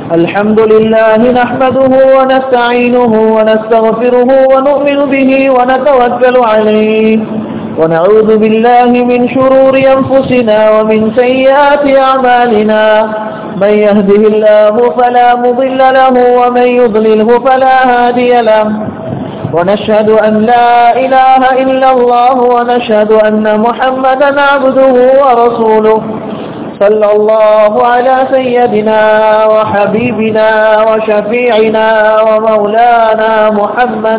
الحمد لله نحمده ونستعينه ونستغفره ونؤمن به ونتوكل عليه ونعوذ بالله من شرور أنفسنا ومن سيئات أعمالنا من يهده الله فلا مضل له ومن يضلله فلا هادي له ونشهد أن لا إله إلا الله ونشهد أن محمدا عبده ورسوله صلى الله على سيدنا وحبيبنا وشفيعنا ومولانا محمد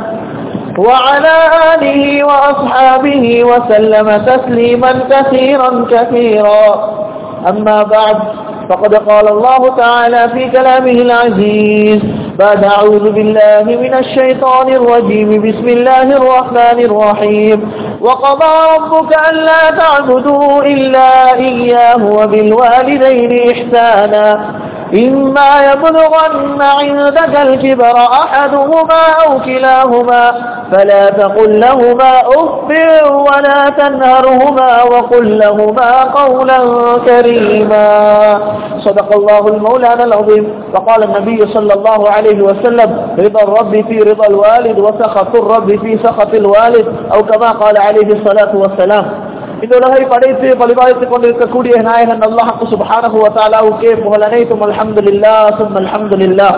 وعلى آله وأصحابه وسلم تسليما كثيرا كثيرا أما بعد فقد قال الله تعالى في كلامه العزيز بعد أعوذ بالله من الشيطان الرجيم بسم الله الرحمن الرحيم وقضى ربك ألا تعبدوا إلا إياه وبالوالدين إحسانا إما يبلغن عندك الكبر أحدهما أو كلاهما فلا تقل لهما أف ولا تنهرهما وقل لهما قولا كريما صدق الله المولانا العظيم وقال النبي صلى الله عليه وسلم رضا الرب في رضا الوالد وسخط الرب في سخط الوالد أو كما قال عليه الصلاة والسلام இந்த உலகை படைத்து பரிபாலித்துக் கொண்டிருக்கக்கூடிய நாயகன் அல்லாஹு சுப்ஹானஹு வ தஆலாவுக்கே புகழ் அனைத்தும் அல்ஹம்துலில்லாஹ் சும்ம அல்ஹம்துலில்லாஹ்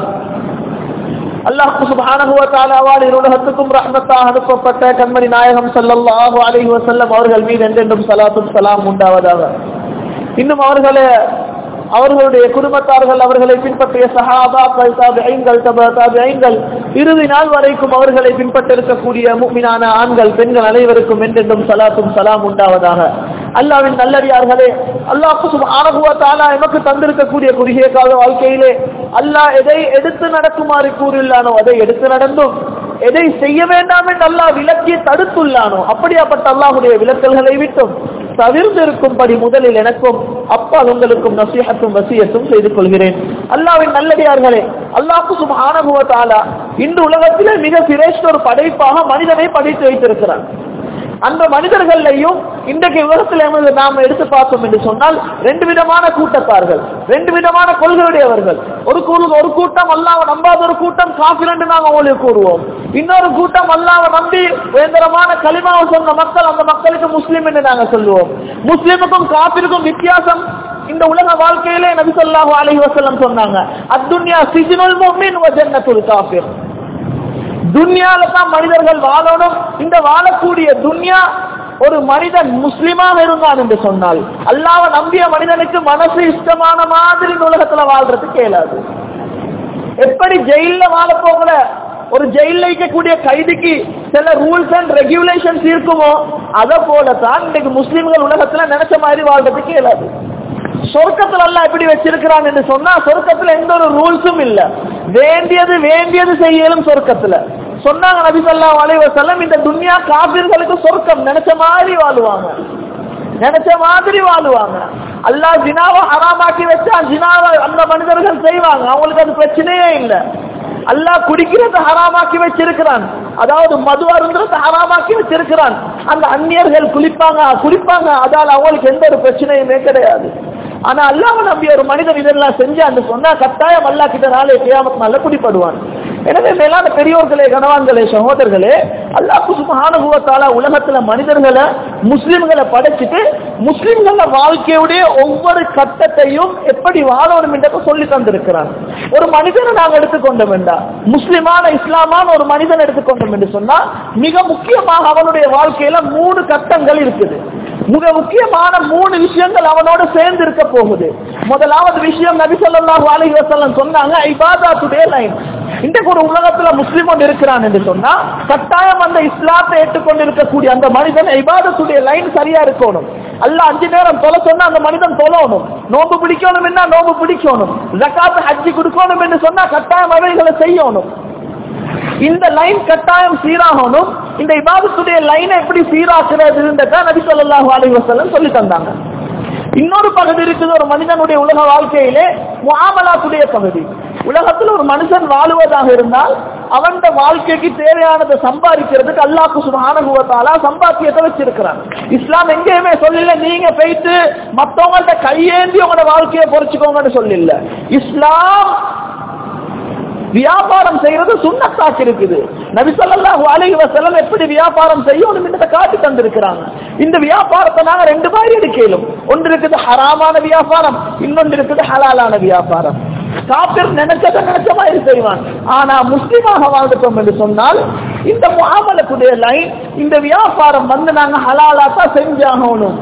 அல்லாஹு சுப்ஹானஹு வ தஆலாவால் இருலகத்துக்கும் ரஹ்மத்தாக அனுப்பப்பட்ட கண்மணி நாயகம் ஸல்லல்லாஹு அலைஹி வஸல்லம் அவர்கள் மீது என்றென்றும் ஸலாத்தும் ஸலாம் உண்டாவதாக இன்னும் அவர்களே அவர்களுடைய குடும்பத்தார்கள் அவர்களை பின்பற்றிய சஹாபாக்கள் தாபிஐங்கள் தப தாபிஐங்கள் இறுதி நாள் வரைக்கும் அவர்களை பின்பற்றிருக்கக்கூடிய முக்மினான ஆண்கள் பெண்கள் அனைவருக்கும் என்றென்றும் சலாத்தும் சலாம் உண்டாவதாக அல்லாவின் நல்லடியார்களே அல்லாஹு சுப்ஹானஹு தாலா எமக்கு தந்திருக்கக்கூடிய குறுகிய கால வாழ்க்கையிலே அல்லாஹ் எதை எடுத்து நடக்குமாறு கூறியுள்ளானோ அதை எடுத்து நடந்தும் எதை செய்ய வேண்டாம் என்று அல்லாஹ் விலக்கி தடுத்துள்ளானோ அப்படியாப்பட்ட அல்லாஹுடைய விலக்கல்களை விட்டும் தவிர்ந்திருக்கும்படி முதலில் எனக்கும் அப்பால் உங்களுக்கும் நசீகத்தும் வசியத்தும் செய்து கொள்கிறேன் அல்லாவின் நல்லடியார்களே அல்லாஹு சுபானுவத்தாலா இன்று உலகத்திலே மிக சிரேஷ்ட ஒரு படைப்பாக மனிதனை படைத்து வைத்திருக்கிறார் அந்த மனிதர்களையும் இன்றைக்கு உலகத்தில் நாம் எடுத்து பார்த்தோம் என்று சொன்னால் ரெண்டு விதமான கூட்டத்தார்கள் ரெண்டு விதமான கொள்கையுடையவர்கள் ஒரு ஒரு கூட்டம் அல்லாம நம்பாத ஒரு கூட்டம் காஃபிர் என்று நாங்கள் உங்களுக்கு கூறுவோம் இன்னொரு கூட்டம் அல்லாம நம்பி உயர்ந்தரமான களிமாவை சொன்ன மக்கள் அந்த மக்களுக்கு முஸ்லீம் என்று நாங்கள் சொல்லுவோம் முஸ்லீமுக்கும் காஃபிருக்கும் வித்தியாசம் இந்த உலக வாழ்க்கையிலே நபி சொல்லாஹு அலைஹி வஸல்லம் சொன்னாங்க அத்துன்யா சிஜ்னுல் முஃமின் வ ஜன்னத்துல் காஃபிர் துன்யால தான் மனிதர்கள் வாழணும் இந்த வாழக்கூடிய துன்யா ஒரு மனிதன் முஸ்லிமாக இருந்தான் என்று சொன்னால் அல்லாவ நம்பிய மனிதனுக்கு மனசு இஷ்டமான மாதிரி இந்த உலகத்துல வாழ்றதுக்கு இயலாது எப்படி ஜெயில வாழ போகல ஒரு ஜெயில இருக்கக்கூடிய கைதிக்கு சில ரூல்ஸ் அண்ட் ரெகுலேஷன்ஸ் இருக்குமோ அதை போல தான் இன்னைக்கு முஸ்லிம்கள் உலகத்துல நினைச்ச மாதிரி வாழ்றதுக்கு இயலாது சொர்க்கத்துல எல்லாம் எப்படி வச்சிருக்கிறான் என்று சொன்னா சொர்க்கத்துல எந்த ஒரு ரூல்ஸும் இல்ல வேண்டியது வேண்டியது செய்யலும் சொர்க்கத்துல சொன்னாங்க நபி சொல்லா அலைவசல்லம் இந்த துன்யா காபிர்களுக்கு சொர்க்கம் நினைச்ச மாதிரி வாழுவாங்க நினைச்ச மாதிரி வாழுவாங்க அல்லாஹ் ஜினாவை ஹராமாக்கி வச்சா ஜினாவை அந்த மனிதர்கள் செய்வாங்க அவங்களுக்கு அது பிரச்சனையே இல்லை அல்லாஹ் குடிக்கிறத ஹராமாக்கி வச்சிருக்கிறான் அதாவது மது அருந்துறத ஹராமாக்கி வச்சிருக்கிறான் அந்த அந்நியர்கள் குளிப்பாங்க குடிப்பாங்க அதால் அவங்களுக்கு எந்த ஒரு பிரச்சனையுமே கிடையாது ஆனா அல்லாம நம்பி ஒரு மனிதன் இதெல்லாம் செஞ்சான்னு சொன்னா கட்டாயம் அல்லா கிட்ட நாளே கியாமத் நாள குடிப்படுவான் எனவே மேலான பெரியோர்களே கணவான்களே சகோதரர்களே அல்லாஹ் சுபஹானுபவத்தால உலகத்துல மனிதர்களை முஸ்லிம்களை படைச்சிட்டு முஸ்லிம்கள வாழ்க்கையுடைய ஒவ்வொரு கட்டத்தையும் எப்படி வாழணும் என்றதை சொல்லி தந்திருக்கிறான் ஒரு மனிதனை நாங்க எடுத்துக்கொண்ட வேண்டாம் முஸ்லிமான இஸ்லாமான ஒரு மனிதன் எடுத்துக்கொண்டோம் என்று சொன்னா மிக முக்கியமாக அவனுடைய வாழ்க்கையில மூணு கட்டங்கள் இருக்குது மிக முக்கியமான மூணு விஷயங்கள் அவனோட சேர்ந்து இருக்க போகுது முதலாவது விஷயம் நபி ஸல்லல்லாஹு அலைஹி வஸல்லம் சொன்னாங்க இபாதத்துடைய லைன் இன்றைக்கு ஒரு உலகத்துல முஸ்லிம் ஒன்று இருக்கிறான் என்று சொன்னா கட்டாயம் அந்த இஸ்லாத்தை ஏற்றுக்கொண்டு இருக்கக்கூடிய அந்த மனிதன் இபாதத்துடைய லைன் சரியா இருக்கணும் அல்ல அஞ்சு நேரம் தொலை சொன்னா அந்த மனிதன் தொழணும் நோம்பு பிடிக்கணும் என்ன நோம்பு பிடிக்கணும் ஜக்காத்து ஹஜ்ஜி கொடுக்கணும் என்று சொன்னா கட்டாயம் அவைகளை செய்யணும் இந்த லைன் கட்டாயம் சீராகணும் இந்த இபாதத்துடைய லைனை எப்படி சீராக்குறதுன்றத நபி ஸல்லல்லாஹு அலைஹி வஸல்லம் சொல்லி தந்தாங்க இன்னொரு பகுதி இருக்குது ஒரு மனிதனுடைய உலக வாழ்க்கையிலே முஆமலாத்துடைய பகுதி உலகத்தில் ஒரு மனுஷன் வாழுவதாக இருந்தால் அவன் வாழ்க்கைக்கு தேவையானதை சம்பாதிக்கிறதுக்கு அல்லாஹ் சுப்ஹானஹு வ தஆலா சம்பாத்தியத்தை வச்சிருக்கிறான் இஸ்லாம் எங்கேயுமே சொல்லல நீங்க போயிட்டு மத்தவங்கள்ட்ட கையேந்தி உங்களோட வாழ்க்கையை பொறிச்சுக்கோங்கன்னு சொல்லல இஸ்லாம் வியாபாரம் செய்யறது சுண்ணத்தாக்கு இருக்குது நபி ஸல்லல்லாஹு அலைஹி வஸல்லம் எப்படி வியாபாரம் செய்யணும் என்றதை காட்டி தந்திருக்கிறாங்க இந்த வியாபாரத்தை நாங்க ரெண்டு மாதிரி எடுக்கலும் ஒன்று இருக்குது ஹராமான வியாபாரம் இன்னொன்று இருக்குது ஹலாலான வியாபாரம் காபிர் நினைச்சத நினைச்ச மாதிரி செய்வான் ஆனா முஸ்லிமாக வாழ்ந்துட்டோம் என்று சொன்னால் இந்த முகாமலத்துடைய லைன் இந்த வியாபாரம் வந்து நாங்க ஹலாலா தான் செஞ்சாகணும்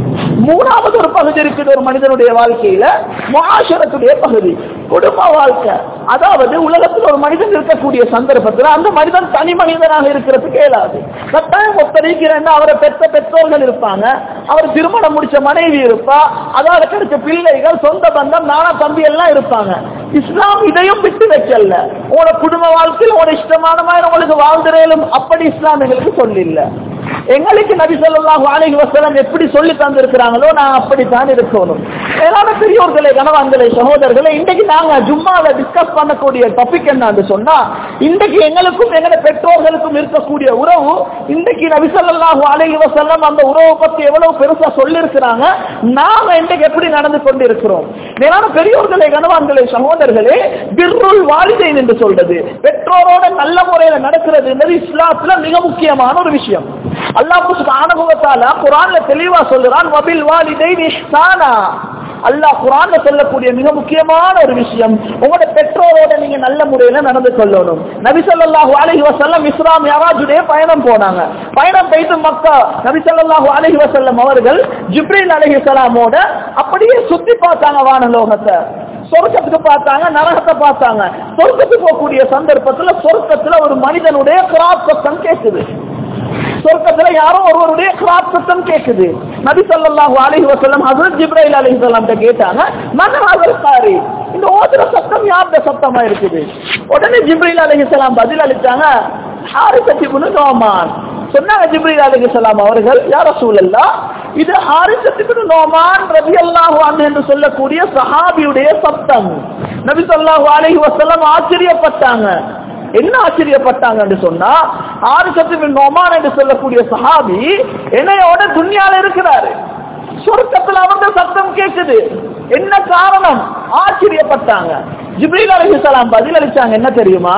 மூணாவது ஒரு பகுதி இருக்குது ஒரு மனிதனுடைய வாழ்க்கையில முஆஷரத்துடைய பகுதி குடும்ப வாழ்க்கை அதாவது உலகத்தில் ஒரு மனிதன் இருக்கக்கூடிய சந்தர்ப்பத்தில் அந்த மனிதன் தனி மனிதனாக இருக்கிறதுக்கு இயலாது கட்டாயம் ஒத்தரிக்கிறேன்னா அவரை பெற்ற பெற்றோர்கள் இருப்பாங்க அவர் திருமணம் முடிச்ச மனைவி இருப்பா அதாவது கிடைச்ச பிள்ளைகள் சொந்த பந்தம் நானா தம்பி எல்லாம் இருப்பாங்க இஸ்லாம் இதையும் விட்டு வைக்கல உங்களோட குடும்ப வாழ்க்கையில் உங்களோட இஷ்டமான மாதிரி உங்களுக்கு வாழ்ந்துறேலும் அப்படி இஸ்லாம் எங்களுக்கு சொல்லில்ல எங்களுக்கு நபி ஸல்லல்லாஹு அலைஹி வஸல்லம் எப்படி சொல்லி தந்திருக்கிறாங்களோ நான் அப்படித்தான் இருக்கணும் மேலான பெரியோர்களே கணவான்களே சகோதரர்களே இன்றைக்கு நாங்க ஜும்மால டிஸ்கஸ் பண்ணக்கூடிய டாபிக் என்னன்னு சொன்னா இன்றைக்கு எங்களுக்கும் எங்களோட பெற்றோர்களுக்கும் இருக்கக்கூடிய உறவு இன்றைக்கு நபி ஸல்லல்லாஹு அலைஹி வஸல்லம் அந்த உறவை பத்தி எவ்வளவு பெருசா சொல்லி இருக்கிறாங்க நாம இன்றைக்கு எப்படி நடந்து கொண்டு இருக்கிறோம் மேலான பெரியோர்களே கணவான்களே சகோதரர்களே பிர்ருல் வாலிதைன் என்று சொல்றது பெற்றோரோட நல்ல முறையில நடக்கிறது இஸ்லாத்துல மிக முக்கியமான ஒரு விஷயம் அல்லாஹ் சுப்ஹானஹு வ தஆலா குர்ஆன்ல தெளிவா சொல்றான் வபில் வாலிதைன் இஹ்சானா அல்லாஹ் குர்ஆன்ல சொல்லக்கூடிய மிக முக்கியமான ஒரு விஷயம் உங்களோட பெற்றோரோட நீங்க நல்ல முறையில நடந்து கொள்ளணும் நபி ஸல்லல்லாஹு அலைஹி வஸல்லம் இஸ்ரா மியராஜுடைய பயணம் போனாங்க பயணம் போயிட்டு மக்கா நபி ஸல்லல்லாஹு அலைஹி வஸல்லம் அவர்கள் ஜிப்ரீல் அலைஹிஸ்ஸலாமோட அப்படியே சுத்தி பார்த்தாங்க வானலோகத்தை சொர்க்கத்துக்கு பார்த்தாங்க நரகத்தை பார்த்தாங்க சொர்க்கத்துக்கு போகக்கூடிய சந்தர்ப்பத்துல சொர்க்கத்துல ஒரு மனிதனுடைய கிராப் சத்தம் கேட்குது சொர்க்கத்துல யாரோ ஒருவருடைய கிராப் சத்தம் கேட்குது நபி ஸல்லல்லாஹு அலைஹி வஸல்லம் ஹஜ்ரத் ஜிப்ரைல் அலைஹிஸ்ஸலாம் கிட்ட கேட்டாங்க மன் ஹாதல் காரி இந்த ஓதுற சத்தம் யாருடைய சத்தமா இருக்குது உடனே ஜிப்ரைல் அலைஹிஸ்ஸலாம் பதில் அளிச்சாங்க ஹாரிசத் இப்னு நோமான் சொன்னாங்க ஜிப்ரீல் அலைஹிஸ்ஸலாம் அவர்கள் யா ரசூலல்லாஹ் இது ஹாரிசத் இப்னு நோமான் ரலியல்லாஹு அன்ஹு என்று சொல்லக்கூடிய சஹாபியுடைய சத்தம் நபி ஸல்லல்லாஹு அலைஹி வஸல்லம் ஆச்சரியப்பட்டாங்க என்ன ஆச்சரியப்பட்டாங்க என்று சொன்னா ஹாரிசத் இப்னு நோமான் என்று சொல்லக்கூடிய சஹாபி என்னையோட துன்யால இருக்கிறாரு சொர்க்கத்துல அவருடைய சத்தம் கேக்குது என்ன காரணம் ஆச்சரியப்பட்டாங்க ஜிப்ரீல் அலைஹிஸ்ஸலாம் பதில் அளிச்சாங்க என்ன தெரியுமா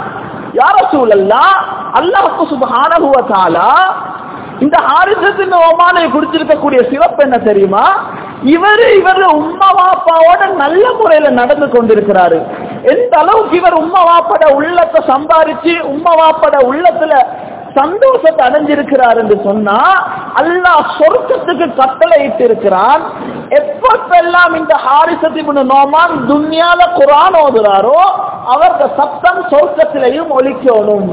யார சூழல்லா அல்லாஹு சுபஹானஹு வ தஆலா இந்த ஹாரிசத்தின் ஒமானை குடிச்சிருக்கக்கூடிய சிறப்பு என்ன தெரியுமா இவர் இவர் உம்மா வாப்பாவோட நல்ல முறையில நடந்து கொண்டிருக்கிறாரு எந்த அளவுக்கு இவர் உம்மா வாப்பட உள்ளத்தை சம்பாரிச்சு உம்மா வாப்பட உள்ளத்துல சந்தோஷத்தை அடைஞ்சிருக்கிறார் என்று சொன்னா அல்லாஹ் சொர்க்கத்துக்கு கட்டளை இருக்கிறான் எப்பெல்லாம் இந்த ஹாரிசத்தி நோமான் துன்யால குரான் ஓதுறாரோ அவரது சத்தம் சொர்க்கத்திலையும் ஒலிக்கணும்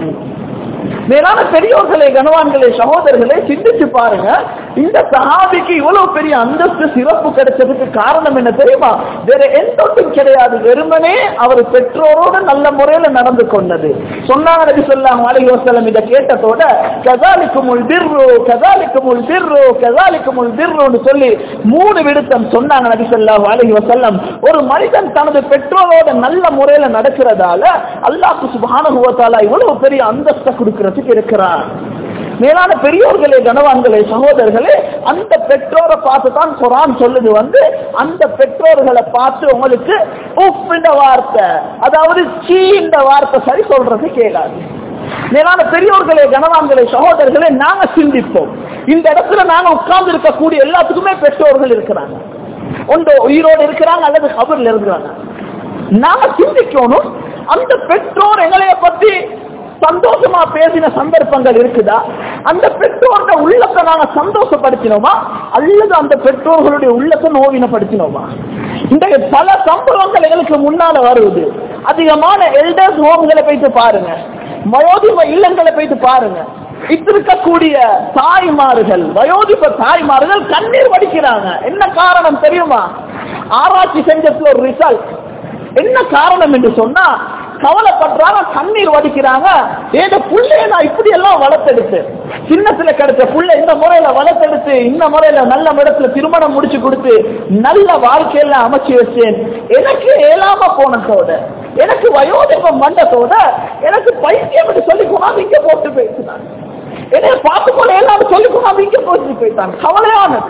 மேலான பெரியோர்களே கனவான்களே சகோதரர்களே சிந்திச்சு பாருங்க இந்த சஹாபிக்கு இவ்வளவு பெரிய அந்தஸ்து சிறப்பு கிடைச்சதுக்கு காரணம் என்ன தெரியுமா வேற எந்த ஒன்றும் கிடையாது வெறுமனே அவர் பெற்றோரோடு நல்ல முறையில நடந்து கொண்டது சொன்னாங்க நபி சொல்லாங்க அலைஹி வஸல்லம் இதை கேட்டதோட கதாலிக்குமுல் பிர்ரு கதாலிக்குமுல் பிர்ரு கதாலிக்குமுல் பிர்ருன்னு சொல்லி மூணு விடுத்தம் சொன்னாங்க நபி ஸல்லல்லாஹு அலைஹி வஸல்லம் ஒரு மனிதன் தனது பெற்றோரோட நல்ல முறையில நடக்கிறதால அல்லாஹ் சுப்ஹானஹு வ தஆலா இவ்வளவு பெரிய அந்தஸ்தை கொடுக்கிறதுக்கு இருக்கிறார் மேலான பெரியோர்களே கனவான்களே சகோதரர்களே அந்த பெற்றோரை பார்த்து தான் குரான் சொல்லுது வந்து அந்த பெற்றோர்களை பார்த்து உங்களுக்கு உப் இந்த வார்த்தை அதாவது சீ இந்த வார்த்தை சரி சொல்றது கேளாது மேலான பெரியோர்களே கனவான்களே சகோதரர்களே நாங்க சிந்திப்போம் இந்த இடத்துல நாங்க உட்கார்ந்து இருக்கக்கூடிய எல்லாத்துக்குமே பெற்றோர்கள் இருக்கிறாங்க ஒன்று உயிரோடு இருக்கிறாங்க அல்லது கபர்ல இருக்கிறாங்க நாங்க சிந்திக்கணும் அந்த பெற்றோர் எங்களைய பத்தி சந்தோஷமா பேசின சந்தர்ப்பங்கள் இருக்குதா அந்த பெற்றோரோட உள்ளத்தை நாங்க சந்தோஷப்படுத்தினோமா அல்லது அந்த பெற்றோர்களுடைய உள்ளத்தை நோவினப்படுத்தினோமா இன்றைய பல சம்பவங்கள் எங்களுக்கு முன்னால வருவது அதிகமான எல்டர்ஸ் ஹோம்களை போயிட்டு பாருங்க வயோதிப இல்லங்களை போயிட்டு பாருங்க இருக்கக்கூடிய தாய்மார்கள் வயோதிப தாய்மார்கள் கண்ணீர் வடிக்கிறாங்க என்ன காரணம் தெரியுமா ஆராய்ச்சி செஞ்சதுல ஒரு ரிசல்ட் என்ன காரணம் என்று சொன்னா கவலைப்படுறாங்க கண்ணீர் வடிக்கிறாங்க ஏதோ புள்ளைய நான் இப்படி எல்லாம் வளர்த்தெடுத்து சின்னத்துல கிடைச்ச புள்ள இந்த முறையில வளர்த்தெடுத்து இந்த முறையில நல்ல இடத்துல திருமணம் முடிச்சு கொடுத்து நல்ல வாழ்க்கையில அமைச்சு வச்சேன் எனக்கு ஏலாம போனதோட எனக்கு வயோதிபம் மண்டத்தோட எனக்கு பைத்தியம் என்று சொல்லி கொண்டாந்து இங்க போட்டு போயிடுச்சு என்னை பார்த்து போல எல்லாம் சொல்லி கொண்டாந்து இங்க போட்டு போயிட்டாங்க கவலையானது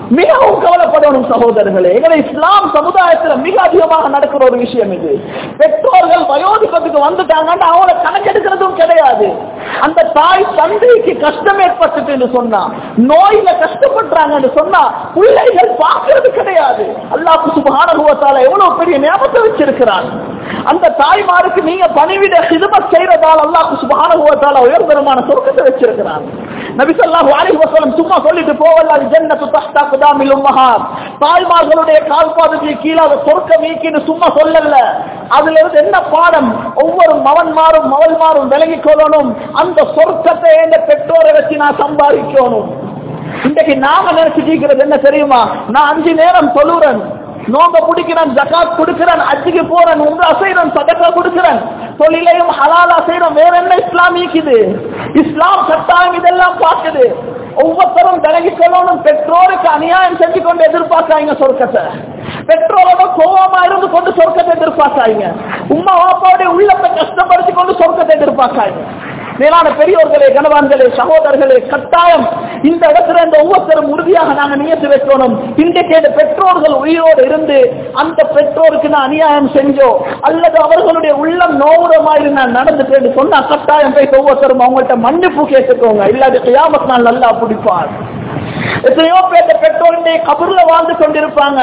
மிகவும் கவலைப்படணும் சகோதரர்களே எங்களை இஸ்லாம் சமுதாயத்துல மிக அதிகமாக நடக்கிற ஒரு விஷயம் இது பெற்றோர்கள் வயோதிபத்துக்கு வந்துட்டாங்கன்னா அவங்கள கணக்கெடுக்கிறதும் கிடையாது அந்த தாய் தந்தைக்கு கஷ்டம் ஏற்பட்டுட்டு சொன்னா நோயில கஷ்டப்படுறாங்கன்னு சொன்னா பிள்ளைகள் பார்க்கிறது கிடையாது அல்லாஹ் சுபானுவத்தால எவ்வளவு பெரிய ஞாபகத்தை வச்சிருக்கிறான் அந்த தாய்மாருக்கு நீங்க பணிவிட ஹிதமத் செய்யறதால் அல்லாஹ் சுபானுவத்தால உயர்தரமான சொர்க்கத்தை வச்சிருக்கிறான் நபி ஸல்லல்லாஹு அலைஹி வஸல்லம் சும்மா சொல்லிட்டு போவல்ல ஜன்னத்து தஹ்தா குதாமில் உம்மஹாத் தாய்மார்களுடைய கால்பாதத்துக்கு கீழாக சொர்க்கம் நீக்கின்னு சும்மா சொல்லல அதுல இருந்து என்ன பாடம் ஒவ்வொரு மவன்மாரும் மவள்மாரும் விலகிக் கொள்ளணும் அந்த சொர்க்கத்தை எந்த பெற்றோரை வச்சு நான் சம்பாதிக்கணும் இன்றைக்கு நாம நினைச்சிட்டு என்ன தெரியுமா நான் அஞ்சு நேரம் சொல்லுறேன் நோம்ப பிடிக்கிறேன் ஜக்காத் கொடுக்கிறேன் அஜிக்கு போறேன் உங்க அசைறேன் சதக்கா கொடுக்கிறேன் தொழிலையும் ஹலாலா செய்யறோம் வேற என்ன இஸ்லாம் இருக்குது இஸ்லாம் சட்டாயம் இதெல்லாம் பார்க்குது ஒவ்வொருத்தரும் விலகி சொல்லணும் பெற்றோருக்கு அநியாயம் செஞ்சு கொண்டு எதிர்பார்க்காங்க சொர்க்கத்தை பெற்றோரோட கோபமா இருந்து கொண்டு சொர்க்கத்தை எதிர்பார்க்காங்க உமா வாப்பாவுடைய உள்ளத்தை கஷ்டப்படுத்தி கொண்டு சொர்க்கத்தை எதிர்பார்க்காங்க மேலான பெரியோர்களே கணவான்களே சகோதரர்களே கட்டாயம் இந்த இடத்துல இந்த ஒவ்வொருத்தரும் உறுதியாக நாங்க நியத்து வைக்கணும் இன்றைக்கு இந்த பெற்றோர்கள் உயிரோடு இருந்து அந்த பெற்றோருக்கு நான் அநியாயம் செஞ்சோ அல்லது அவர்களுடைய உள்ளம் நோவுரமாயிரு நான் நடந்துட்டேன்னு சொன்னா கட்டாயம் போய் ஒவ்வொருத்தரும் அவங்கள்ட்ட மன்னிப்பு கேட்டுக்கோங்க இல்லாத கியாமத் நாள் நல்லா பிடிப்பார் எத்தனையோ பேர் பெற்றோருடைய கபர்ல வாழ்ந்து கொண்டிருப்பாங்க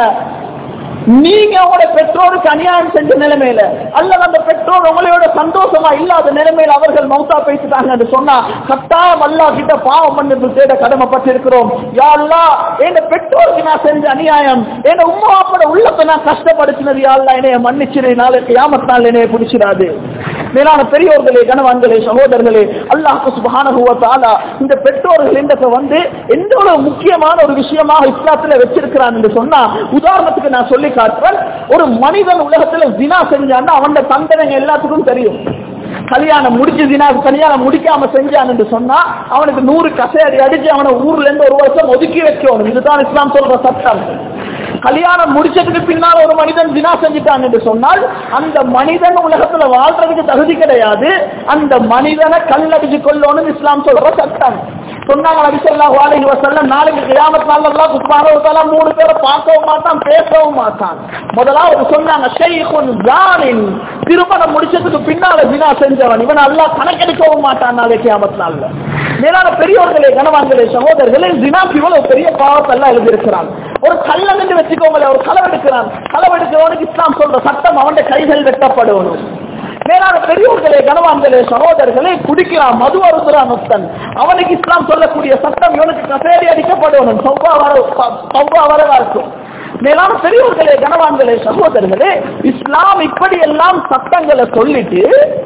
நீங்க உங்களோட பெற்றோருக்கு அநியாயம் செஞ்ச நிலைமையில அல்லது அந்த பெற்றோர் உங்களோட சந்தோஷமா இல்லாத நிலைமையில அவர்கள் மௌத்தா பேசிட்டாங்க சொன்னா கட்டாயம் அல்லா கிட்ட பாவம் பண்ணி தேட கடமைப்பட்டிருக்கிறோம் யா அல்லா என் பெற்றோருக்கு நான் செஞ்ச அநியாயம் என் உமா அப்பட உள்ளத்தை நான் கஷ்டப்படுத்தினது யா அல்லா என்னைய மன்னிச்சிரு நாளைக்கு யாமத்தினால் என்னைய பிடிச்சிடாது மேலான பெரியோர்களே கணவான்களே சகோதரர்களே அல்லாஹ் சுபஹானஹு வ தஆலா இந்த பெற்றோர்கள் இந்த வந்து எந்த ஒரு முக்கியமான ஒரு விஷயமாக இஸ்லாத்துல வச்சிருக்கிறான் என்று சொன்னா உதாரணத்துக்கு நான் சொல்லி காட்டுறேன் ஒரு மனிதன் உலகத்துல ஜினா செஞ்சான்னா அவன் தண்டனை எல்லாத்துக்கும் தெரியும் கல்யாணம் முடிச்சு தினா கல்யாணம் முடிக்காம செஞ்சான் என்று சொன்னா அவனுக்கு நூறு கசையடி அடிச்சு அவனை ஊர்ல இருந்து ஒரு வருஷம் ஒதுக்கி வைக்கணும் இதுதான் இஸ்லாம் சொல்ற சட்டம் கல்யாணம் முடிச்சதுக்கு பின்னால் ஒரு மனிதன் தினா செஞ்சுட்டான் என்று சொன்னால் அந்த மனிதன் உலகத்துல வாழ்றதுக்கு தகுதி கிடையாது அந்த மனிதனை கல்லடிச்சு கொள்ளணும் இஸ்லாம் சொல்ற சட்டம் சொன்னாங்க நபி ஸல்லல்லாஹு அலைஹி வஸல்லம் நாளைக்கு கியாமத் நாள்ல அல்லாஹ் சுப்ஹானஹு வ தஆலா மூணு பேரை பார்க்கவும் மாட்டான் பேசவும் மாட்டான் முதலாவது சொன்னாங்க ஷைഖுன் ஜானின் திருமணம் முடிச்சதுக்கு பின்னால ஜினா செஞ்சவன் இவன் அல்லாஹ் கணக்கெடுக்கவும் மாட்டான் நாளைக்கு கியாமத் நாள்ல மேலான பெரியோர்களே கணவான்களே சகோதரர்களே ஜினாக்கு இவ்வளவு பெரிய பாவத்தை எல்லாம் எழுதியிருக்கிறான் ஒரு கள்ளன் என்று வச்சுக்கோங்களேன் ஒரு களவெடுக்கிறான் களவெடுக்கிறவனுக்கு இஸ்லாம் சொல்ற சட்டம் அவன் கைகள் வெட்டப்படணும் மேலான பெரியோர்களே கனவான்களே சகோதரர்களே குடிக்கிறான் மது அருந்துறான் ஒருத்தன் அவனுக்கு இஸ்லாம் சொல்லக்கூடிய சட்டம் இவனுக்கு கசேரி அடிக்கப்படணும் சௌபா வர சௌபா வரவா இருக்கும் மேலான பெரியோர்களே கனவான்களே சகோதரர்களே இஸ்லாம் இப்படி எல்லாம் சட்டங்களை சொல்லிட்டு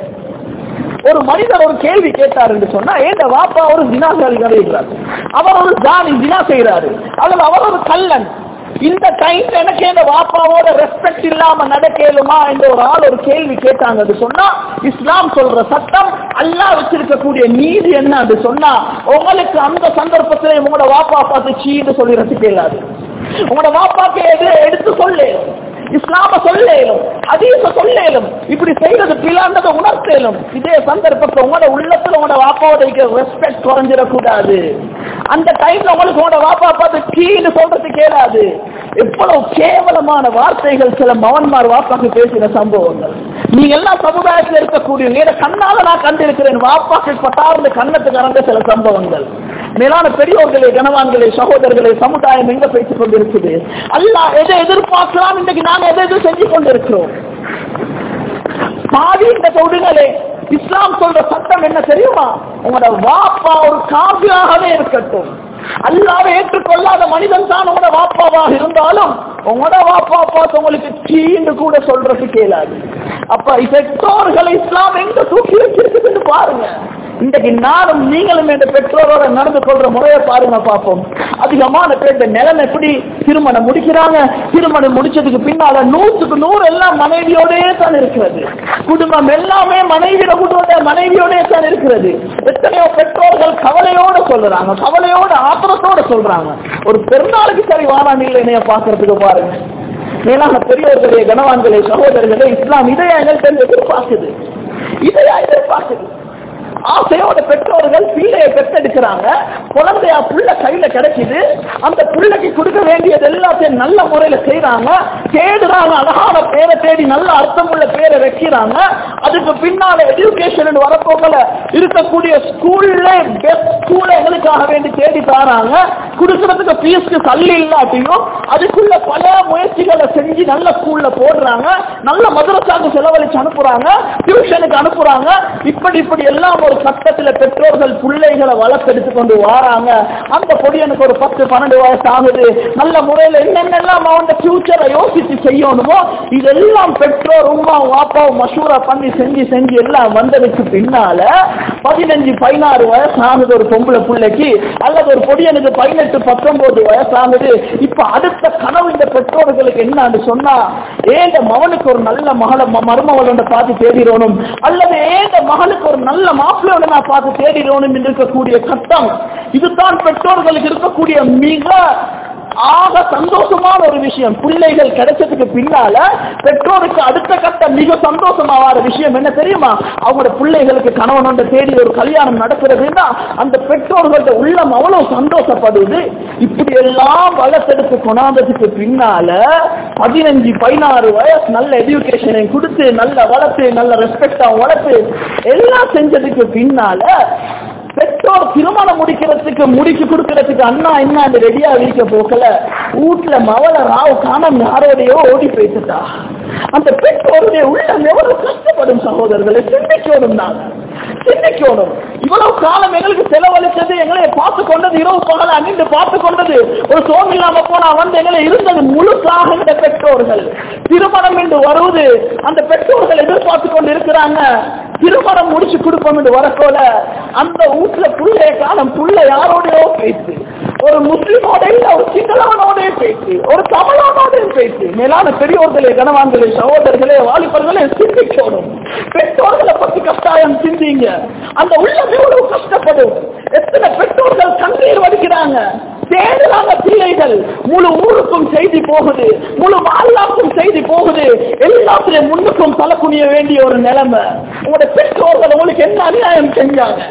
ஒரு மனிதர் ஒரு கேள்வி கேட்டார் என்று சொன்னா ஏண்ட வாப்பா ஒரு தினாசாரி கதைகிறார் அவர் ஒரு ஜானி தினா செய்கிறாரு அல்லது அவர் ஒரு கல்லன் இந்த டைம் எனக்கு இந்த வாப்பாவோட ரெஸ்பெக்ட் இல்லாம நடக்கலுமா என்ற ஒரு ஆள் ஒரு கேள்வி கேட்டாங்க சொன்னா இஸ்லாம் சொல்ற சட்டம் அல்லாஹ் வச்சிருக்கக்கூடிய நீதி என்ன அது சொன்னா உங்களுக்கு அந்த சந்தர்ப்பத்தில் உங்களோட வாப்பா பார்த்து சீன்னு சொல்லிடுறது கேளாது உங்களோட வாப்பாக்கு எது எடுத்து சொல்லு இஸ்லாம சொல்லேலும் அதீச சொல்லேலும் இப்படி செய்யறது பிளாண்டதை உணர்த்தேலும் இதே சந்தர்ப்பத்தை உங்களோட உள்ளத்துல உங்களோட வாப்பாவோட ரெஸ்பெக்ட் குறைஞ்சிடக்கூடாது அந்த டைம்ல உங்களுக்கு உங்களோட வாப்பா பார்த்து கீழே சொல்றது கேளாது எவ்வளவு கேவலமான வார்த்தைகள் சில மவன்மார் வாப்பாக்கு பேசின சம்பவங்கள் நீங்க எல்லாம் சமுதாயத்தில் இருக்கக்கூடிய நேர கண்ணால நான் கண்டிருக்கிறேன் வாப்பாக்கு பட்டார்ந்து கண்ணத்து கறந்த சில சம்பவங்கள் மேலான பெரியோர்களே கனவான்களே சகோதரர்களே சமுதாயம் எங்க பேசிக் கொண்டிருக்குது அல்லாஹ் எதை எதிர்பார்க்கலாம் இன்றைக்கு நாங்க எதை எது செஞ்சு கொண்டிருக்கிறோம் பாதி இந்த தொடுகளே இஸ்லாம் சொல்ற சட்டம் என்ன தெரியுமா உங்களோட வாப்பா ஒரு காவியாகவே இருக்கட்டும் அல்லாத ஏற்றுக்கொள்ளாத மனிதன் தான் உங்களோட வாப்பாவாக இருந்தாலும் உங்களோட வாப்பா பார்த்து உங்களுக்கு சீன்னு கூட சொல்றது கேளாது அப்ப பெற்றோர்களை இஸ்லாம் எங்க தூக்கி வச்சிருக்குதுன்னு பாருங்க இன்றைக்கு நானும் நீங்களும் என்ற பெற்றோரோட நடந்து கொள்ற முறையை பாருங்க பார்ப்போம் அதிகமான பேர் இந்த நிலைமை எப்படி திருமணம் முடிக்கிறாங்க திருமணம் முடிச்சதுக்கு பின்னால நூற்றுக்கு நூறு எல்லாம் மனைவியோடே தான் இருக்கிறது குடும்பம் எல்லாமே மனைவியோட குடும்ப மனைவியோடே தான் இருக்கிறது எத்தனையோ பெற்றோர்கள் கவலையோட சொல்றாங்க கவலையோட ஆத்திரத்தோட சொல்றாங்க ஒரு பெருநாளுக்கு சரி வாரான் இல்லை என்னைய பாக்குறதுக்கு பாருங்க மேலான பெரியவர்களே கனவான்களே சகோதரர்களே இஸ்லாம் இதையா எங்கள்கிட்ட எதிர்பார்க்குது இதையா எதிர்பார்க்குது ஆசையோட பெற்றோர்கள் பிள்ளையை பெற்றெடுக்கிறாங்க குழந்தையா புள்ள கையில கிடைக்குது அந்த புள்ளைக்கு கொடுக்க வேண்டியது எல்லாத்தையும் நல்ல முறையில செய்யறாங்க தேடுறாங்க அழகான பேரை தேடி நல்ல அர்த்தமுள்ள பேரை வைக்கிறாங்க அதுக்கு பின்னால எஜுகேஷன் வரப்போகல இருக்கக்கூடிய ஸ்கூல்ல பெஸ்ட் ஸ்கூல் எங்களுக்காக வேண்டி தேடி தராங்க கொடுக்கறதுக்கு ஃபீஸ்க்கு தள்ளி இல்லாட்டியும் அதுக்குள்ள பல முயற்சிகளை செஞ்சு நல்ல ஸ்கூல்ல போடுறாங்க நல்ல மதுரசாக்கு செலவழிச்சு அனுப்புறாங்க டியூஷனுக்கு அனுப்புறாங்க இப்படி இப்படி எல்லாம் ஒரு கட்டத்துல பெற்றோர்கள் பிள்ளைகளை வளர்த்தெடுத்து கொண்டு வராங்க அந்த பொடியனுக்கு ஒரு பத்து பன்னெண்டு வயசு ஆகுது நல்ல முறையில என்னென்னலாம் அவன் ஃபியூச்சரை யோசிச்சு செய்யணுமோ இதெல்லாம் பெற்றோர் உமா வாப்பாவும் மசூரா பண்ணி செஞ்சு செஞ்சு எல்லாம் வந்ததுக்கு பின்னால பதினஞ்சு பதினாறு வயசு ஆகுது ஒரு பொம்பளை பிள்ளைக்கு அல்லது ஒரு பொடியனுக்கு பதினெட்டு பத்தொன்பது வயசு ஆகுது இப்ப அடுத்த கனவு இந்த பெற்றோர்களுக்கு என்னன்னு சொன்னா ஏந்த மகனுக்கு ஒரு நல்ல மகளை ம- மருமகளோட பார்த்து தேடிடணும் அல்லது ஏந்த மகளுக்கு ஒரு நல்ல மாப்பிள்ளையோட நான் பார்த்து தேடிடணும் என்று இருக்கக்கூடிய கட்டம் இதுதான் பெற்றோர்களுக்கு இருக்கக்கூடிய மிக ஆக சந்தோஷமான ஒரு விஷயம் பிள்ளைகள் கிடைச்சதுக்கு பின்னால பெற்றோருக்கு அடுத்த கட்ட மிக சந்தோஷமாவாத விஷயம் என்ன தெரியுமா அவங்களோட பிள்ளைகளுக்கு கணவன் ஒன்றை தேடி ஒரு கல்யாணம் நடக்கிறதுன்னா அந்த பெற்றோர்கள்ட்ட உள்ளம் அவ்வளவு சந்தோஷப்படுது இப்படி எல்லாம் வளர்த்தெடுத்து கொண்டாந்ததுக்கு பின்னால பதினஞ்சு பதினாறு வயசு நல்ல எஜுகேஷனை கொடுத்து நல்ல வளர்த்து நல்ல ரெஸ்பெக்டா வளர்த்து எல்லாம் செஞ்சதுக்கு பின்னால பெற்றோர் திருமணம் முடிக்கிறதுக்கு முடிச்சு கொடுக்கறதுக்கு அண்ணா என்ன ரெடியா வீக்க போக்கல வீட்டுல மவள ராவ் காணம் யாரோடையோ ஓடி போயிட்டுட்டா அந்த பெற்றோருடைய உள்ளம் எவ்வளவு கஷ்டப்படும் சகோதரர்களை சிந்திக்கணும் நாங்க சிந்திக்கணும் இவ்வளவு காலம் எங்களுக்கு செலவழிச்சது எங்களை பார்த்து கொண்டது இரவு பகல அணிந்து பார்த்து கொண்டது ஒரு சோம் இல்லாம போனா வந்து எங்களை இருந்தது முழுசாக இந்த பெற்றோர்கள் திருமணம் என்று வருவது அந்த பெற்றோர்கள் எதிர்பார்த்து கொண்டு இருக்கிறாங்க திருமணம் முடிச்சு கொடுப்போம் என்று வரக்கோல அந்த வீட்டுல புள்ளைய காலம் புள்ள யாரோடயோ பேசு ஒரு முஸ்லிமோட இல்ல ஒரு சிங்களவனோடய பேசு ஒரு தமிழனோடய பேசு மேலான பெரியோர்களே கனவான்களே சகோதரர்களே வாலிபர்களே சிந்திக்கணும் பெற்றோர்களை பத்தி கட்டாயம் சிந்திங்க அந்த உள்ளம் எவ்வளவு கஷ்டப்படும் எத்தனை பெற்றோர்கள் கண்ணீர் வடிக்கிறாங்க தேடுறாங்க பிள்ளைகள் முழு ஊருக்கும் செய்தி போகுது முழு மாநிலத்துக்கும் செய்தி போகுது எல்லாத்திலையும் முன்னுக்கும் தலை குனிய வேண்டிய ஒரு நிலைமை உங்களோட பெற்றோர்கள் உங்களுக்கு என்ன அநியாயம் செஞ்சாங்க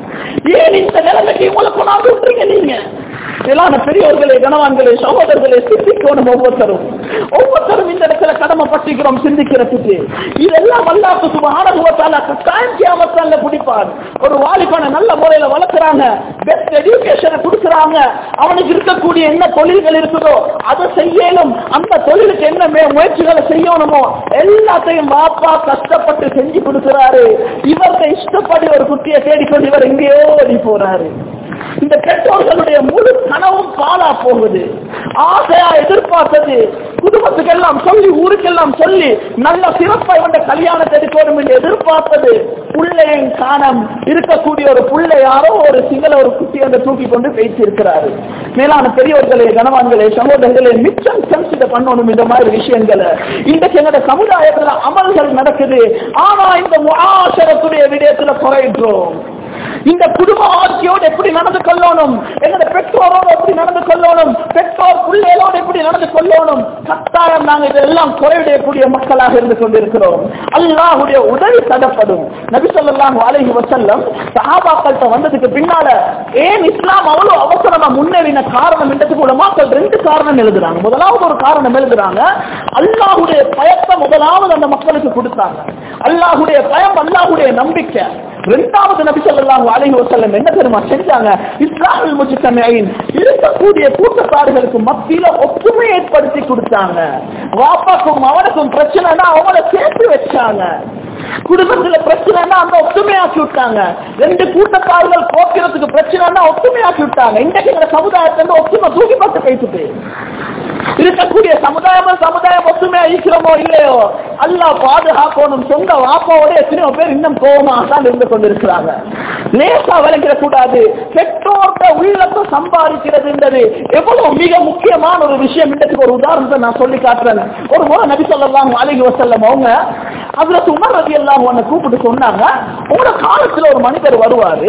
ஏன் இந்த நிலைமைக்கு உங்களை கொண்டாந்து விட்டுறீங்க நீங்க மேலான பெரியோர்களே கனவான்களே சகோதரர்களே சிந்திக்கணும் ஒவ்வொருத்தரும் ஒவ்வொருத்தரும் இந்த இடத்துல கடமைப்பட்டிருக்கிறோம் சிந்திக்கிறதுக்கு இதெல்லாம் வல்லாப்பு சுபஹானகுவத்தால கட்டாயம் கியாமத்தால பிடிப்பார் ஒரு வாலிபனை நல்ல முறையில வளர்க்குறாங்க பெஸ்ட் எஜுகேஷனை கொடுக்குறாங்க அவனுக்கு இருக்கக்கூடிய என்ன தொழில்கள் இருக்குதோ அதை செய்யணும் அந்த தொழிலுக்கு என்ன மே- முயற்சிகளை செய்யணுமோ எல்லாத்தையும் பாப்பா கஷ்டப்பட்டு செஞ்சு கொடுக்கிறாரு இவர்கிட்ட இஷ்டப்படி ஒரு குட்டியை தேடிக்கொண்டு இவர் எங்கேயோ ஓடி போறாரு இந்த பெற்றோர்களுடைய முழு கனவும் பாலா போகுது ஆசையா எதிர்பார்த்தது குடும்பத்துக்கெல்லாம் சொல்லி ஊருக்கெல்லாம் சொல்லி நல்ல சிறப்பா இவன் கல்யாணத்தை எடுக்கணும் என்று எதிர்பார்த்தது புள்ளையின் காணம் இருக்கக்கூடிய ஒரு புள்ளை யாரோ ஒரு சிங்கள ஒரு குட்டி அந்த தூக்கி கொண்டு பேசியிருக்கிறாரு மேலான பெரியவர்களே கனவான்களே சகோதரர்களே மிச்சம் கன்சிடர் பண்ணணும் இந்த மாதிரி விஷயங்களை இன்றைக்கு எங்களோட சமுதாயத்துல அமல்கள் நடக்குது ஆனா இந்த முஆஷரத்துடைய விடயத்துல குறையின்றோம் இந்த குடும்ப ஆட்சியோடு எப்படி நடந்து கொள்ளணும் எங்களோட பெற்றோரோடு எப்படி நடந்து கொள்ளணும் பெற்றோர் பிள்ளைகளோடு எப்படி நடந்து கொள்ளணும் கட்டாயம் நாங்கள் இதெல்லாம் குறைவிடக்கூடிய மக்களாக இருந்து கொண்டிருக்கிறோம் அல்லாஹுடைய உதவி தடப்படும் நபி ஸல்லல்லாஹு அலைஹி வஸல்லம் சஹாபாக்கள்கிட்ட வந்ததுக்கு பின்னால ஏன் இஸ்லாம் அவ்வளவு அவசரமா முன்னேறின காரணம் என்றதுக்கு உலமாக்கள் ரெண்டு காரணம் எழுதுறாங்க முதலாவது ஒரு காரணம் எழுதுறாங்க அல்லாஹுடைய பயத்தை முதலாவது அந்த மக்களுக்கு கொடுத்தாங்க அல்லாஹுடைய பயம் அல்லாஹுடைய நம்பிக்கை இரண்டாவது நபி ஸல்லல்லாஹு அலைஹி வஸல்லம் என்ன தெரியுமா செஞ்சாங்க இஸ்லாமில் முஜ்தமீன் இருக்கக்கூடிய கூட்டத்தார்களுக்கு மத்தியில ஒற்றுமை ஏற்படுத்தி கொடுத்தாங்க வாப்பாக்கும் அவனுக்கும் பிரச்சனைனா அவங்கள சேர்த்து வச்சாங்க குடும்பத்துல பிரச்சனைனா அந்த ஒற்றுமையாக்கி விட்டாங்க ரெண்டு கூட்டத்தார்கள் போக்குறதுக்கு பிரச்சனைனா ஒற்றுமையாக்கி விட்டாங்க இன்றைக்கு இந்த சமுதாயத்தை வந்து ஒற்றுமை தூக்கி பார்த்து பேசுது இருக்கக்கூடிய சமுதாயம் சமுதாயம் ஒற்றுமையா இருக்கிறோமோ இல்லையோ அல்லாஹ் பாதுகாக்கணும் சொந்த வாப்பாவோட எத்தனையோ பேர் இன்னும் கோபமாக தான் இருந்து கொண்டிருக்கிறாங்க லேசா விளங்கிட கூடாது பெற்றோர்கிட்ட உள்ளத்தை சம்பாதிக்கிறதுன்றது எவ்வளவு மிக முக்கியமான ஒரு விஷயம் இன்றைக்கு ஒரு உதாரணத்தை நான் சொல்லி காட்டுறேன் ஒரு முறை நபி சொல்லலாம் அலிஹி வசல்லம் அவங்க அதுல உமர் ரவி எல்லாம் உன்னை கூப்பிட்டு சொன்னாங்க உங்களோட காலத்துல ஒரு மனிதர் வருவாரு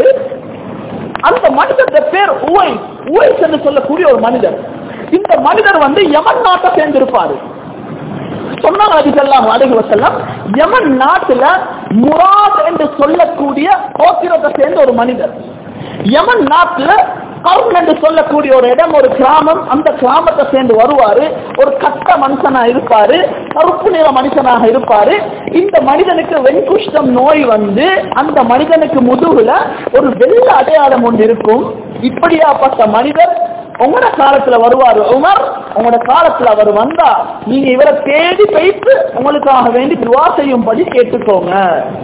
அந்த மனிதர் பேர் உவை உவைஸ் என்று சொல்லக்கூடிய ஒரு மனிதர் இந்த மனிதர் வந்து யமன் நாட்டை சேர்ந்திருப்பாரு சொன்னாங்க நபி ஸல்லல்லாஹு அலைஹி வஸல்லம் யமன் நாட்டுல முராத் என்று சொல்லக்கூடிய கோத்திரத்தை சேர்ந்த ஒரு மனிதர் யமன் நாட்டுல கவுன் என்று சொல்லக்கூடிய ஒரு இடம் ஒரு கிராமம் அந்த கிராமத்தை சேர்ந்து வருவாரு ஒரு கட்ட மனுஷனா இருப்பாரு கருப்பு நிற மனுஷனாக இருப்பாரு இந்த மனிதனுக்கு வெண்குஷ்டம் நோய் வந்து அந்த மனிதனுக்கு முதுகுல ஒரு வெள்ள அடையாளம் ஒன்று இருக்கும் இப்படியாப்பட்ட மனிதர் உங்களோட காலத்துல வருவாரு உமர் உங்களோட காலத்துல அவர் வந்தா நீங்க இவரை தேடி வைத்து உங்களுக்காக வேண்டி துவா செய்யும்படி கேட்டுக்கோங்க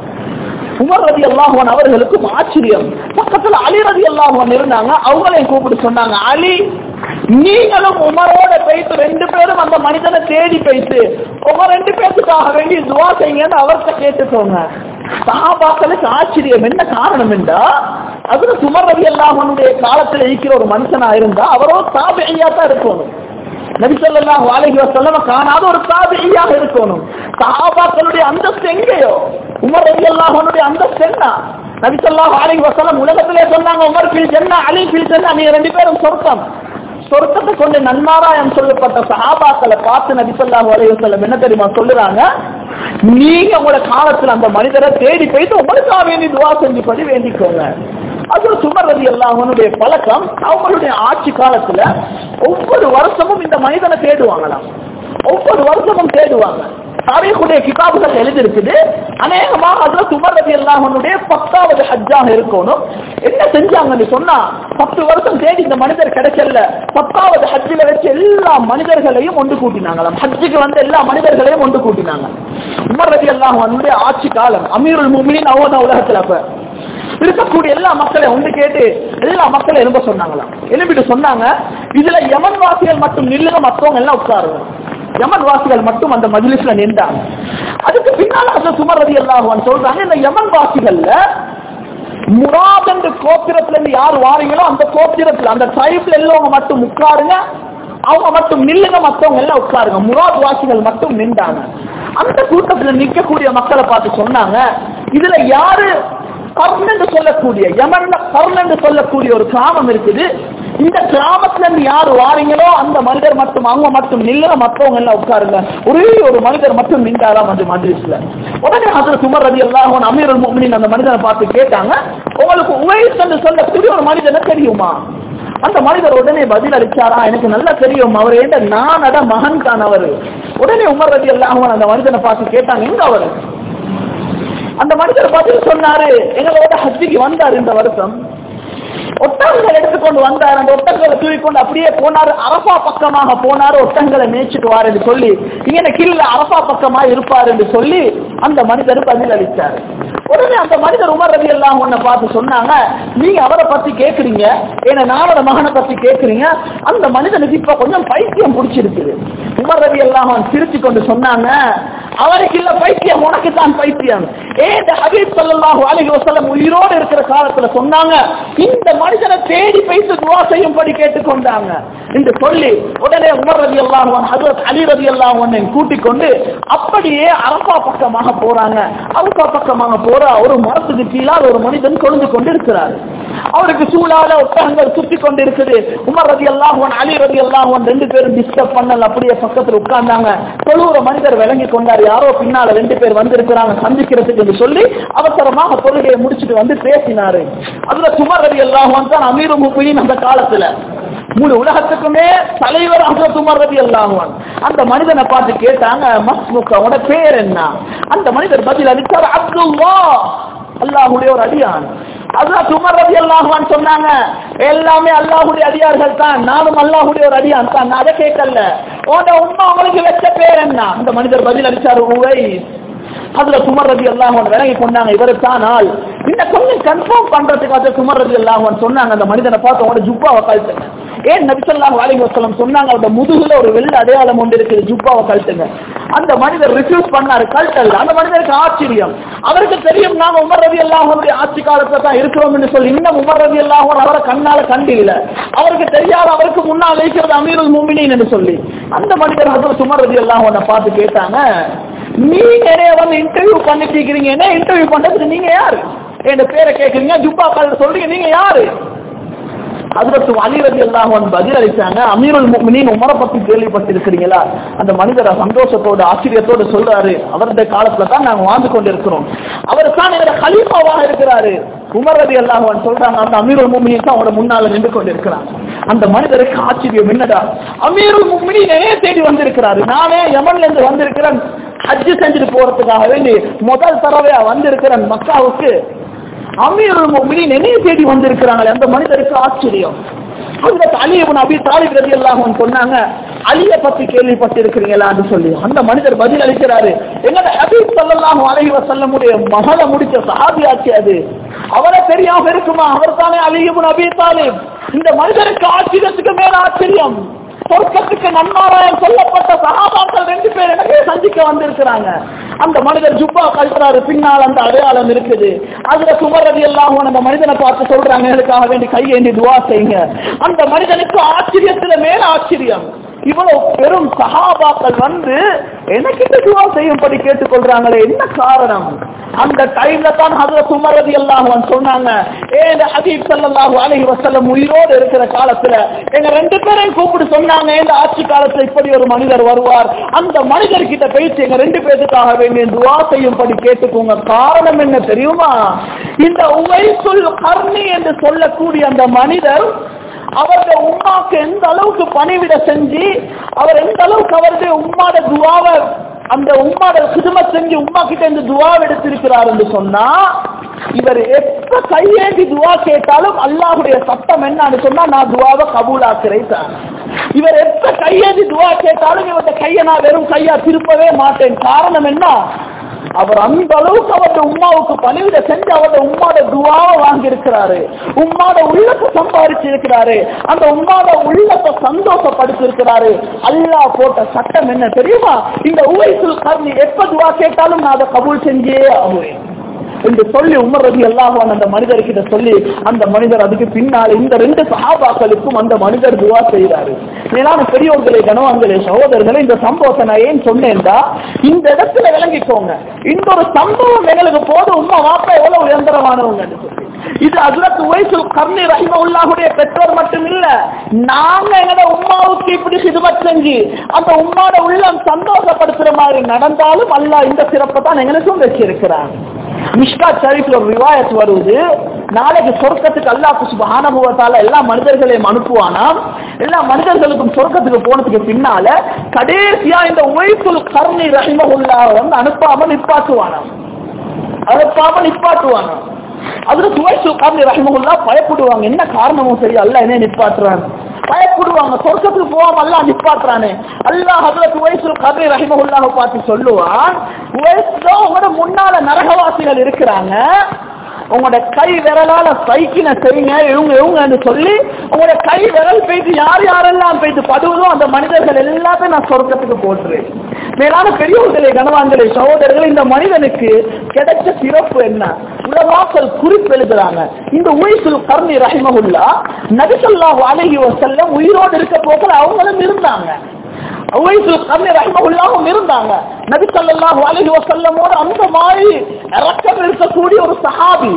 உமர் ரதி அல்லாஹுவன் அவர்களுக்கும் ஆச்சரியம் பக்கத்துல அலி ரதி அல்லாஹுவன் இருந்தாங்க அவங்களையும் கூப்பிட்டு சொன்னாங்க அலி நீங்களும் உமரோட போயிட்டு ரெண்டு பேரும் அந்த மனிதனை தேடி போயிட்டு உங்க ரெண்டு பேருக்காக வேண்டி துவா செய்யுங்கன்னு அவர்கிட்ட கேட்டுக்கோங்க சஹாபாக்களுக்கு ஆச்சரியம் என்ன காரணம் என்றா அதுல சுமர் ரவி அல்லாஹனுடைய காலத்துல இருக்கிற ஒரு மனுஷனா இருந்தா அவரோ தாபியா தான் இருக்கணும் நபி ஸல்லல்லாஹு அலைஹி வஸல்லம் காணாத ஒரு தாபியாக இருக்கணும் சஹாபாக்களுடைய அந்தஸ்து எங்கேயோ உமர் ரலியல்லாஹு அன்ஹுடைய அந்தஸ்து என்ன நபி ஸல்லல்லாஹு அலைஹி வஸல்லம் உலகத்திலே சொன்னாங்க உமர் ஃபில் ஜன்னா அலி ஃபில் ஜன்னா நீங்க ரெண்டு பேரும் சொர்க்கம் சொர்க்கத்தை கொண்டு நன்மாராயம் சொல்லப்பட்ட சஹாபாக்களை பார்த்து நபி ஸல்லல்லாஹு அலைஹி வஸல்லம் என்ன தெரியுமா சொல்லுறாங்க நீங்க உங்களோட காலத்துல அந்த மனிதரை தேடி போயிட்டு உங்களுக்காக வேண்டி துவா செஞ்சுபடி வேண்டிக்கோங்க அது சுமர் ரதி அல்லாஹனுடைய பழக்கம் அவங்களுடைய ஆட்சி காலத்துல ஒவ்வொரு வருஷமும் இந்த மனிதனை தேடுவாங்களாம் ஒவ்வொரு வருஷமும் தேடுவாங்க தாரீக்குடைய கிதாபுகள் எழுதிருக்குது அநேகமாக அதுல சுமர் ரதி அல்லாஹனுடைய பத்தாவது ஹஜ்ஜாக இருக்கணும் என்ன செஞ்சாங்கன்னு சொன்னா பத்து வருஷம் தேடி இந்த மனிதர் கிடைக்கல பத்தாவது ஹஜ்ஜில வச்சு எல்லா மனிதர்களையும் ஒன்று கூட்டினாங்களாம் ஹஜ்ஜுக்கு வந்த எல்லா மனிதர்களையும் ஒன்று கூட்டினாங்க உமர் ரதி அல்லாஹனுடைய ஆட்சி காலம் அமீருல் முமினின் அவங்க உலகத்துல அப்ப இருக்கக்கூடிய எல்லா மக்களையும் ஒன்று கேட்டு எல்லா மக்களையும் எழும்ப சொன்னாங்களாம் எழுப்பிட்டு சொன்னாங்க இதுல யமன் வாசிகள் மட்டும் நில்லுங்க மற்றவங்க எல்லாம் உட்காருங்க யமன் வாசிகள் மட்டும் அந்த மஜ்லிஸ்ல நின்றாங்க அதுக்கு பின்னால அந்த சுமர் ரதி அல்லாஹுவான் சொல்றாங்க இந்த யமன் வாசிகள்ல முராத் என்ற கோத்திரத்துல இருந்து யார் வாரீங்களோ அந்த கோத்திரத்துல அந்த ட்ரைப்ல எல்லவங்க மட்டும் உட்காருங்க அவங்க மட்டும் நில்லுங்க மற்றவங்க எல்லாம் உட்காருங்க முராத் வாசிகள் மட்டும் நின்றாங்க அந்த கூட்டத்துல நிக்கக்கூடிய மக்களை பார்த்து சொன்னாங்க இதுல யாரு கர்ன் என்று சொல்லக்கூடிய யமன்ல கர்ன் என்று சொல்லக்கூடிய ஒரு கிராமம் இருக்குது இந்த கிராமத்துல இருந்து யாரு வாரீங்களோ அந்த மனிதர் மட்டும் அவங்க மட்டும் நில்லுங்க மற்றவங்க எல்லாம் உட்காருங்க ஒரே ஒரு மனிதர் மட்டும் நின்றாராம் அந்த மஜ்லிஸ்ல உடனே ஹசரத் உமர் ரதி அல்லாஹ் அமீர் முக்மின் அந்த மனிதனை பார்த்து கேட்டாங்க உங்களுக்கு உவைஸ் என்று சொல்லக்கூடிய ஒரு மனிதனை தெரியுமா அந்த மனிதர் உடனே பதில் அளிச்சாரா எனக்கு நல்லா தெரியும் அவர் ஏண்ட நானட மகன் தான் அவர் உடனே உமர் ரதி அல்லாஹ் அந்த மனிதனை பார்த்து கேட்டாங்க எங்க அவர் அந்த மனிதர் பதில் சொன்னாரு எங்களோட ஹஜ்ஜிக்கு வந்தார் இந்த வருஷம் ஒட்டகங்கள் எடுத்துக்கொண்டு வந்தார் அந்த ஒட்டகங்களை தூக்கிக்கொண்டு அப்படியே போனாரு அரபா பக்கமாக போனாரு ஒட்டகங்களை மேய்ச்சிட்டு வார் என்று சொல்லி இங்கே கீழே அரபா பக்கமா இருப்பார் என்று சொல்லி அந்த மனிதர் பதில் அளித்தார் உடனே அந்த மனிதர் உமர் ரவி எல்லாம் உன்னை பார்த்து சொன்னாங்க நீங்க அவரை பத்தி கேக்குறீங்க ஏன்னா நானோட மகனை பத்தி கேக்குறீங்க அந்த மனிதனுக்கு இப்ப கொஞ்சம் பைத்தியம் பிடிச்சிருக்குது உமர் ரவி எல்லாம் சிரிச்சு கொண்டு சொன்னாங்க அவருக்கு இல்ல பைத்தியம் உனக்கு தான் பைத்தியம் ஏன் ஹபீப் ஸல்லல்லாஹு அலைஹி வஸல்லம் உயிரோடு இருக்கிற காலத்துல சொன்னாங்க இந்த மனுஷனை தேடி பேசி துவா செய்யும்படி கேட்டுக்கொண்டாங்க என்று சொல்லி உடனே உமர் ரதி அல்லாஹ் ஹஜரத் அலி ரதி அல்லாஹ் கூட்டிக் கொண்டு அப்படியே அரபா பக்கமாக போறாங்க அரபா பக்கமாக போற ஒரு மரத்துக்கு கீழால் ஒரு மனிதன் கொழுந்து கொண்டு இருக்கிறார் அவருக்கு சூழால ஒட்டகங்கள் சுத்தி கொண்டு இருக்குது உமர் ரதி அல்லாஹன் அலி ரதி அல்லாஹன் ரெண்டு பேரும் டிஸ்டர்ப் பண்ணல அப்படியே பக்கத்துல உட்கார்ந்தாங்க தொழுவுற மனிதர் விளங்கி கொண்டார் யாரோ பின்னால ரெண்டு பேர் வந்திருக்கிறாங்க சந்திக்கிறதுக்கு என்று சொல்லி அவசரமாக தொழுகையை முடிச்சுட்டு வந்து பேசினாரு அதுல சுமர் ரதி அல்லாஹன் தான் அமீரு முப்பின் அந்த காலத்துல முழு உலகத்துக்குமே தலைவர் ஹசரத் உமர் ரதி அல்லாஹுவான் அந்த மனிதனை பார்த்து கேட்டாங்க மஸ்முக் அவனோட பேர் என்ன அந்த மனிதர் பதில் அளித்தார் அப்துல்லா அல்லாஹுடைய ஒரு அடியான் ஹசரத் உமர் ரதி அல்லாஹுவான் சொன்னாங்க எல்லாமே அல்லாஹுடைய அடியார்கள் தான் நானும் அல்லாஹுடைய ஒரு அடியான் தான் நான் அதை கேட்கல உன்னோட உண்மை அவங்களுக்கு வச்ச பேர் என்ன அந்த மனிதர் பதில் அளிச்சார் உவைஸ் அதுல சுமர் ரதி அல்லாஹன் விலகி கொண்டாங்க இவரு தான் ஆள் இந்த கொஞ்சம் கன்ஃபார்ம் பண்றதுக்காக சுமர் ரதி அல்லாஹன் சொன்னாங்க அந்த மனிதனை பார்த்து அவனோட ஜுப்பாவை கழுத்துங்க ஏன் நபிசல்லாஹ் அலைஹி வஸல்லம் சொன்னாங்க அந்த முதுகுல ஒரு வெள்ள அடையாளம் ஒன்று இருக்குது ஜுப்பாவை கழுத்துங்க அந்த மனிதர் ரிஃப்யூஸ் பண்ணாரு கழுத்தல்ல அந்த மனிதருக்கு ஆச்சரியம் அவருக்கு தெரியும் நாங்க உமர் ரவி அல்லாஹனுடைய ஆட்சி காலத்துல தான் இருக்கிறோம் என்று சொல்லி இன்னும் உமர் ரவி அல்லாஹன் அவரை கண்ணால கண்டில்ல அவருக்கு தெரியாது அவருக்கு முன்னால் இருக்கிறது அமீருல் முமினின் என்று சொல்லி அந்த மனிதர் ஹசரத் உமர் ரவி அல்லாஹனை பார்த்து கேட்டாங்க நீங்க என்னைய வந்து இன்டர்வியூ பண்ணிட்டு இருக்கிறீங்க என்ன இன்டர்வியூ பண்றதுக்கு நீங்க யாரு என் பேரை கேக்குறீங்க ஜுப்பா கால சொல்றீங்க நீங்க யாரு அதுக்கு அலிரதி எல்லாம் பதில் அளிச்சாங்க அமீருல் முக்மினின் உமரை பத்தி கேள்விப்பட்டிருக்கிறீங்களா அந்த மனிதரை சந்தோஷத்தோட ஆச்சரியத்தோட சொல்றாரு அவருடைய காலத்துல தான் நாங்க வாழ்ந்து கொண்டிருக்கிறோம் அவர் தான் எங்க கலீஃபாவாக இருக்கிறாரு உமர் ரதி அல்லாஹ் சொல்றாங்க அந்த அமீருல் முக்மினின் தான் அவரோட முன்னால நின்று கொண்டிருக்கிறான் அந்த மனிதருக்கு ஆச்சரியம் என்னடா அமீருல் முக்மினின் என்னைய தேடி வந்திருக்கிறாரு நானே யமன்ல இருந்து வந்திருக்கிறேன் ஹஜ்ஜு செஞ்சுட்டு போறதுக்காக வேண்டி முதல் தடவையா வந்திருக்கிறேன் மக்காவுக்கு அமீருல் முஃமினீன் என்னைய தேடி வந்திருக்கிறாங்களே அந்த மனிதருக்கு ஆச்சரியம் அந்த அலியவன் அபி தாலிப் ரதி எல்லாம் சொன்னாங்க அலிய பத்தி கேள்விப்பட்டிருக்கிறீங்களான்னு சொல்லி அந்த மனிதர் பதில் அளிக்கிறாரு எங்கட ஹபீப் ஸல்லல்லாஹு அலைஹி வஸல்லமுடைய மகளை முடிச்ச சஹாபியாச்சு அது அவரை தெரியாம இருக்குமா அவர் தானே அலியபுன் அபி தாலிப் இந்த மனிதருக்கு ஆச்சரியத்துக்கு மேல ஆச்சரியம் சொர்க்கத்துக்கு நன்மாராயம் சொல்லப்பட்ட சகாபாக்கள் ரெண்டு பேர் எனக்கு சந்திக்க வந்திருக்கிறாங்க அந்த மனிதர் ஜுப்பா கழுத்துறாரு பின்னால் அந்த அடையாளம் இருக்குது அதுல சுமரதி எல்லாம் அந்த மனிதனை பார்த்து சொல்றாங்க எனக்காக வேண்டி கையேந்தி துவா செய்யுங்க அந்த மனிதனுக்கு ஆச்சரியத்துல மேல ஆச்சரியம் இவ்வளவு பெரும் சகாபாக்கள் வந்து எனக்கு இந்த துவா செய்யும்படி கேட்டுக்கொள்றாங்களே என்ன காரணம் அந்த டைம்ல தான் ஹதரத் உமர் ரலியல்லாஹு அன்ஹு சொன்னாங்க ஏ இந்த ஹபீப் ஸல்லல்லாஹு அலைஹி வஸல்லம் உயிரோடு இருக்கிற காலத்துல எங்க ரெண்டு பேரையும் கூப்பிட்டு சொன்னாங்க இந்த ஆட்சி காலத்துல இப்படி ஒரு மனிதர் வருவார் அந்த மனிதர் கிட்ட பேசி எங்க ரெண்டு பேருக்காக வேண்டிய துவா செய்யும்படி கேட்டுக்கோங்க காரணம் என்ன தெரியுமா இந்த உவைசுல் கர்ணி என்று சொல்லக்கூடிய அந்த மனிதர் அவருடைய உம்மாக்கு எந்த அளவுக்கு பணிவிட செஞ்சு அவர் எந்த அளவுக்கு அவருடைய உம்மாட துவாவை அந்த உம்மாட சிதும செஞ்சு உம்மா கிட்ட இருந்து துவா எடுத்திருக்கிறார் என்று சொன்னா இவர் எப்ப கையேந்தி துவா கேட்டாலும் அல்லாஹுடைய சட்டம் என்னன்னு சொன்னா நான் துவாவை கபூலாக்குறேன் சார் இவர் எப்ப கையேந்தி துவா கேட்டாலும் இவருடைய கையை நான் வெறும் கையா திருப்பவே மாட்டேன் காரணம் என்ன அவர் அந்த அளவுக்கு அவருடைய உம்மாவுக்கு பணிவிட செஞ்சு அவருடைய உம்மாட துவாவை வாங்கி இருக்கிறாரு உம்மாட உள்ளத்தை சம்பாதிச்சு இருக்கிறாரு அந்த உம்மாட உள்ளத்தை சந்தோஷப்படுத்தி இருக்கிறாரு அல்லாஹ் போட்ட சட்டம் என்ன தெரியுமா இந்த உவைசுல் கர்ணி எப்ப துவா கேட்டாலும் நான் அதை கபூல் செஞ்சே ஆகுவேன் என்று சொல்லி உமர் ரதி அல்லாஹான் அந்த மனிதர்கிட்ட சொல்லி அந்த மனிதர் அதுக்கு பின்னால் இந்த ரெண்டு சஹாபாக்களுக்கும் அந்த மனிதர் துவா செய்கிறாரு மேலான பெரியோர்களே கனவான்களே சகோதரர்களே இந்த சம்பவத்தை நான் ஏன் சொன்னேன்டா இந்த இடத்துல விளங்கிக்கோங்க இந்த ஒரு சம்பவம் எங்களுக்கு போது உண்மை வாப்பா எவ்வளவு உயர்ந்தரமானவங்கன்னு சொல்லி இது அஜரத் உவைசுல் கர்ணி ரஹிமவுல்லாஹுடைய பெற்றோர் மட்டும் இல்ல நாங்க எங்கட உம்மாவுக்கு இப்படி சிதுமத் செஞ்சு அந்த உம்மாட உள்ளம் சந்தோஷப்படுத்துற மாதிரி நடந்தாலும் அல்லாஹ் இந்த சிறப்பை தான் எங்களுக்கும் வச்சிருக்கிறான் மிஷ்கா ஷரீஃப்ல ஒரு ரிவாயத் வருது நாளைக்கு சொர்க்கத்துக்கு அல்லாஹ் சுபஹானஹுவத்தால எல்லா மனிதர்களையும் அனுப்புவானாம் எல்லா மனிதர்களுக்கும் சொர்க்கத்துக்கு போனதுக்கு பின்னால கடைசியா இந்த உழைப்புல் கர்ணி ரஹிமஹுல்லா வந்து அனுப்பாம நிப்பாட்டுவானாம் அனுப்பாம நிப்பாட்டுவானாம் அதுல சுவைசு கர்ணி ரஹிமஹுல்லா பயப்படுவாங்க என்ன காரணமும் சரி அல்ல என்ன நிப்பாட்டுறான் பயப்படுவாங்க சொர்க்கத்துக்கு போகாம அல்லாஹ் நிப்பாட்டுறானே அல்லாஹ் ஹதரத் உவைசுல் கர்ணி ரஹிமஹுல்லாஹ் பார்த்து சொல்லுவான் உவைஸ்ல உங்களோட முன்னால நரகவாசிகள் இருக்கிறாங்க உங்களோட கை விரலால சைக்கின செய்யுங்க இவங்க இவங்கன்னு சொல்லி உங்களோட கை விரல் போயிட்டு யார் யாரெல்லாம் போயிட்டு படுவதோ அந்த மனிதர்கள் எல்லாத்தையும் நான் சொர்க்கத்துக்கு போட்டுறேன் மேலான பெரியவர்களே கனவான்களே சகோதரர்கள் இந்த மனிதனுக்கு கிடைச்ச சிறப்பு என்ன உலவாசல் குறிப்பு எழுதுறாங்க இந்த உயிசுல் கர்ணி ரஹிமகுல்லா நபிசல்லாஹு அலைஹி வஸல்லம் உயிரோடு இருக்க போகல அவங்களும் இருந்தாங்க உவைசுல் கர்ணி ரஹிமகுல்லாவும் இருந்தாங்க நபி ஸல்லல்லாஹு அலைஹி வஸல்லமோட அந்த மாதிரி இறக்கம் இருக்கக்கூடிய ஒரு சஹாபி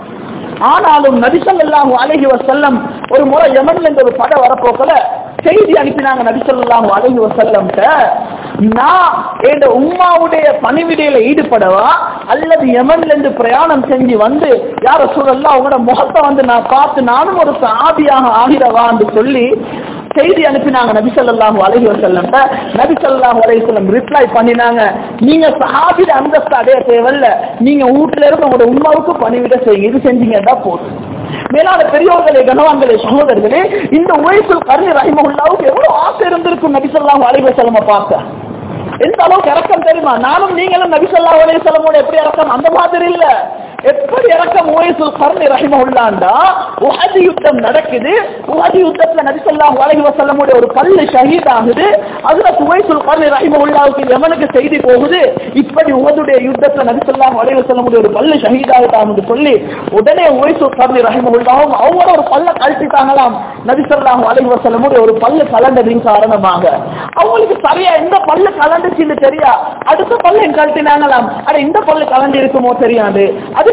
ஆனாலும் நபி ஸல்லல்லாஹு அலைஹி வஸல்லம் ஒரு முறை யமன்ல இருந்து ஒரு படம் வரப்போக்கல செய்தி அனுப்பினாங்க நபி ஸல்லல்லாஹு அலைஹி வஸல்லம்ட்ட நான் என் உம்மாவுடைய பணிவிடையில ஈடுபடவா அல்லது யமன்ல இருந்து பிரயாணம் செஞ்சு வந்து யார சூழல்லாம் உங்களோட முகத்தை வந்து நான் பார்த்து நானும் ஒரு சாபியாக ஆகிறவான்னு சொல்லி செய்தி அனுப்பினாங்க நபி ஸல்லல்லாஹு அலைஹி வஸல்லம் நபி ஸல்லல்லாஹு அலைஹி வஸல்லம் ரிப்ளை பண்ணினாங்க நீங்க சஹாபிட அந்தஸ்து அடைய தேவையில்ல நீங்க வீட்டுல இருக்க உங்களோட உம்மாவுக்கு பணிவிட செய்யுங்க இது செஞ்சீங்கன்னா போதும் மேலான பெரியோர்களே கனவான்களே சகோதரர்களே இந்த உழைப்பில் கருணை ரஹிமஹுல்லாவுக்கு எவ்வளவு ஆசை இருந்திருக்கும் நபி ஸல்லல்லாஹு அலைஹி வஸல்லம் பார்க்க எந்த அளவுக்கு இறக்கம் தெரியுமா நானும் நீங்களும் நபி ஸல்லல்லாஹு அலைஹி வஸல்லமோட எப்படி இறக்கம் அந்த மாதிரி இல்ல எப்படி இறக்கம் உவைசுல் கர்ணி ரஹிமஹுல்லாண்டா உஹது யுத்தம் நடக்குது உஹது யுத்தத்துல நபி ஸல்லல்லாஹு அலைஹி வஸல்லமோட ஒரு பல்லு ஷஹீத் ஆகுது அதுல உவைசுல் கர்ணி ரஹிமஹுல்லாவுக்கு யமனுக்கு செய்தி போகுது இப்படி உஹதுடைய யுத்தத்துல நபி ஸல்லல்லாஹு அலைஹி வஸல்லமோட ஒரு பல்லு ஷஹீத் ஆகுதாம்னு சொல்லி உடனே உவைசுல் கர்ணி ரஹிமஹுல்லாவும் அவங்க ஒரு பல்ல கழட்டிட்டாங்களாம் நபி ஸல்லல்லாஹு அலைஹி வஸல்லமோட ஒரு பல்லு கலண்டதின் காரணமாக அவங்களுக்கு சரியா எந்த பல்லு கலண்டுச்சுன்னு தெரியா அடுத்த பல்லையும் கழட்டினாங்களாம் அட இந்த பல்லு கலண்டு இருக்குமோ தெரியாது அதுக்கு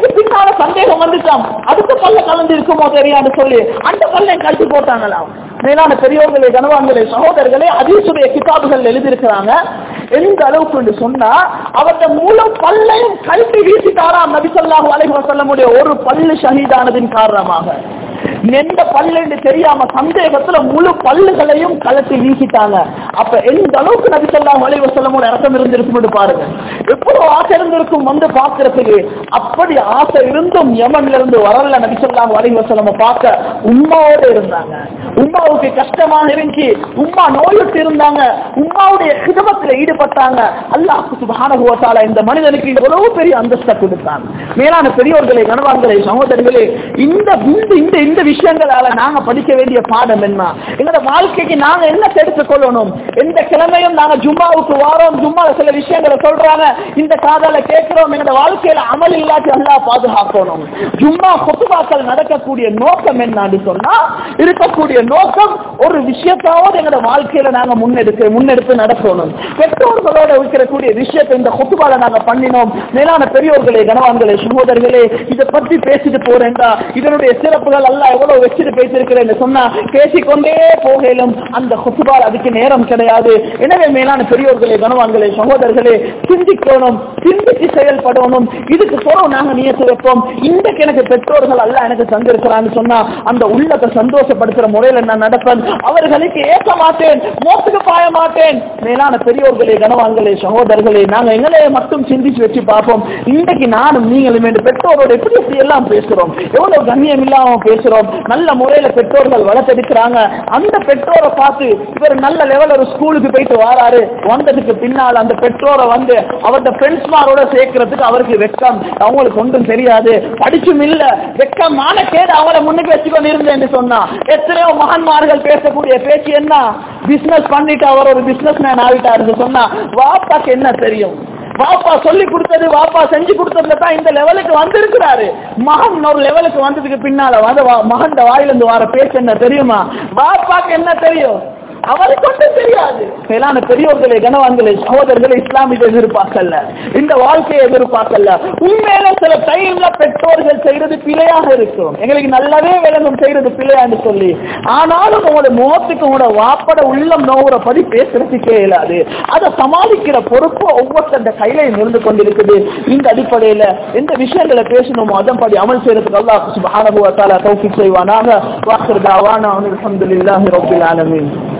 அதுக்கு பின்னால சந்தேகம் வந்துட்டான் அடுத்த பல்ல கலந்து இருக்குமோ தெரியாது சொல்லி அந்த பல்லை கழட்டி போட்டாங்களாம் மேலான பெரியவர்களே கனவான்களே சகோதரர்களே அதீசுடைய கிதாபுகள் எழுதியிருக்கிறாங்க எந்த அளவுக்கு என்று சொன்னா அவருடைய முழு பல்லையும் கல்வி வீசிட்டாராம் நபிசல்லாஹு அலைஹி வஸல்லமுடைய ஒரு பல்லு ஷஹீதானதின் காரணமாக எந்த பல்லு என்று தெரியாம சந்தேகத்துல முழு பல்லுகளையும் கலட்டி வீசிட்டாங்க அப்ப எந்த அளவுக்கு நபிசல்லாஹு அலைஹி வஸல்லமோட இறக்கம் இருந்திருக்கும் என்று பாருங்க எவ்வளவு ஆசை இருந்திருக்கும் வந்து பார்க்கறதுக்கு அப்படி ஆசை இருந்தும் யமன்ல இருந்து வரல நபிசல்லாஹு அலைஹி வஸல்லம பார்க்க உம்மாவோட இருந்தாங்க உம்மாவுக்கு கஷ்டமாக இருந்துச்சு உம்மா நோயுற்று இருந்தாங்க உம்மாவுடைய கிதமத்தில் ஈடுபட்டாங்க அல்லாஹ் சுப்ஹானஹு வ தஆலா இந்த மனிதனுக்கு எவ்வளவு பெரிய அந்தஸ்தை கொடுத்தான் மேலான பெரியோர்களே கணவான்களே சகோதரர்களே இந்த இந்த இந்த இந்த விஷயங்களால நாங்க படிக்க வேண்டிய பாடம் என்ன எங்களோட வாழ்க்கைக்கு நாங்க என்ன எடுத்துக் கொள்ளணும் எந்த கிழமையும் நாங்க ஜும்மாவுக்கு வாரோம் ஜும்மால சில விஷயங்களை சொல்றாங்க இந்த காதால கேட்கிறோம் எங்களோட வாழ்க்கையில அமல் இல்லாட்டி அல்லா பாதுகாக்கணும் ஜும்மா கொத்துபாக்கள் நடக்கக்கூடிய நோக்கம் என்னன்னு சொன்னா இருக்கக்கூடிய நோக்கம் ஒரு விஷயத்தாவது எங்களோட வாழ்க்கையில நாங்க முன்னெடுக்க முன்னெடுத்து நடக்கணும் பெற்றோர்களோட இருக்கக்கூடிய விஷயத்தை இந்த கொத்துபால நாங்க பண்ணினோம் மேலான பெரியோர்களே கனவான்களே சகோதரர்களே இதை பத்தி பேசிட்டு போறேன்டா இதனுடைய சிறப்புகள் எல்லாம் எவ்வளவு வச்சுட்டு பேசியிருக்கிறேன்னு சொன்னா பேசிக்கொண்டே போகலும் அந்த கொத்துபால் அதுக்கு நேரம் கிடையாது எனவே மேலான பெரியோர்களே கனவான்களே சகோதரர்களே சிந்திக்கணும் சிந்திச்சு செயல்படணும் இதுக்கு பிறகு நாங்க நியத்து வைப்போம் இன்றைக்கு எனக்கு பெற்றோர்கள் அல்ல எனக்கு தந்திருக்கிறான்னு சொன்னா அந்த உள்ளத்தை சந்தோஷப்படுத்துற முறையில நான் நடப்பேன் அவர்களுக்கு ஏற்க மாட்டேன் மோசுக்கு பாய மாட்டேன் மேலான பெரியோர்களே கனவான்களே சகோதரர்களே நாங்க எங்களையே மட்டும் சிந்திச்சு வச்சு பார்ப்போம் இன்றைக்கு நானும் நீங்களும் என்று பெற்றோரோட எப்படி எப்படி எல்லாம் பேசுறோம் எவ்வளவு கண்ணியம் இல்லாம பேசுறோம் நல்ல முறையில பெற்றோர்கள் வளர்த்தெடுக்கிறாங்க அந்த பெற்றோரை பார்த்து இவர் நல்ல லெவல் ஒரு ஸ்கூலுக்கு போயிட்டு வராரு வந்ததுக்கு பின்னால் அந்த பெற்றோரை வந்து அவருடைய ஃப்ரெண்ட்ஸ்மாரோட சேர்க்கறதுக்கு அவருக்கு வெக்கம் அவங்களுக்கு ஒன்றும் தெரியாது படிச்சும் இல்ல வெக்கம் மானக்கேடு அவரை முன்னுக்கு வச்சுக்கொண்டு இருந்தேன்னு சொன்னா எத்தனையோ மகன்மார்கள் பேசக்கூடிய பேச்சு என்ன பிசினஸ் பண்ணிட்டு அவர் ஒரு பிசினஸ் மேன் ஆகிட்டாருன்னு சொன்னா வாப்பாக்கு என்ன தெரியும் வாப்பா சொல்லி கொடுத்தது வாப்பா செஞ்சு கொடுத்ததுல தான் இந்த லெவலுக்கு வந்திருக்கிறாரு மகன் ஒரு லெவலுக்கு வந்ததுக்கு பின்னால வந்து மகன் வாயிலிருந்து வர பேச்சு என்ன தெரியுமா வாப்பாக்கு என்ன தெரியும் அவருக்கு ஒன்றும் தெரியாது மேலான பெரியோர்களே கனவான்களே சகோதரர்களே இஸ்லாம் இதை எதிர்பார்க்கல இந்த வாழ்க்கையை எதிர்பார்க்கல உண்மையில சில டைம்ல பெற்றோர்கள் செய்யறது பிழையாக இருக்கும் எங்களுக்கு நல்லாவே விளங்கும் செய்யறது பிழையான்னு சொல்லி ஆனாலும் உங்களோட முகத்துக்கு உங்களோட வாப்பட உள்ளம் நோவுறபடி பேசுறதுக்கே இயலாது அதை சமாளிக்கிற பொறுப்பு ஒவ்வொருத்தந்த கையிலையும் இருந்து கொண்டிருக்குது இந்த அடிப்படையில எந்த விஷயங்களை பேசணுமோ அதன்படி அமல் செய்யறதுக்கு அல்லாஹ் சுப்ஹானஹு வ தஆலா தௌஃபீக் செய்வானாக வாஹிர் தாவானா அல்ஹம்துலில்லாஹி ரப்பில் ஆலமீன்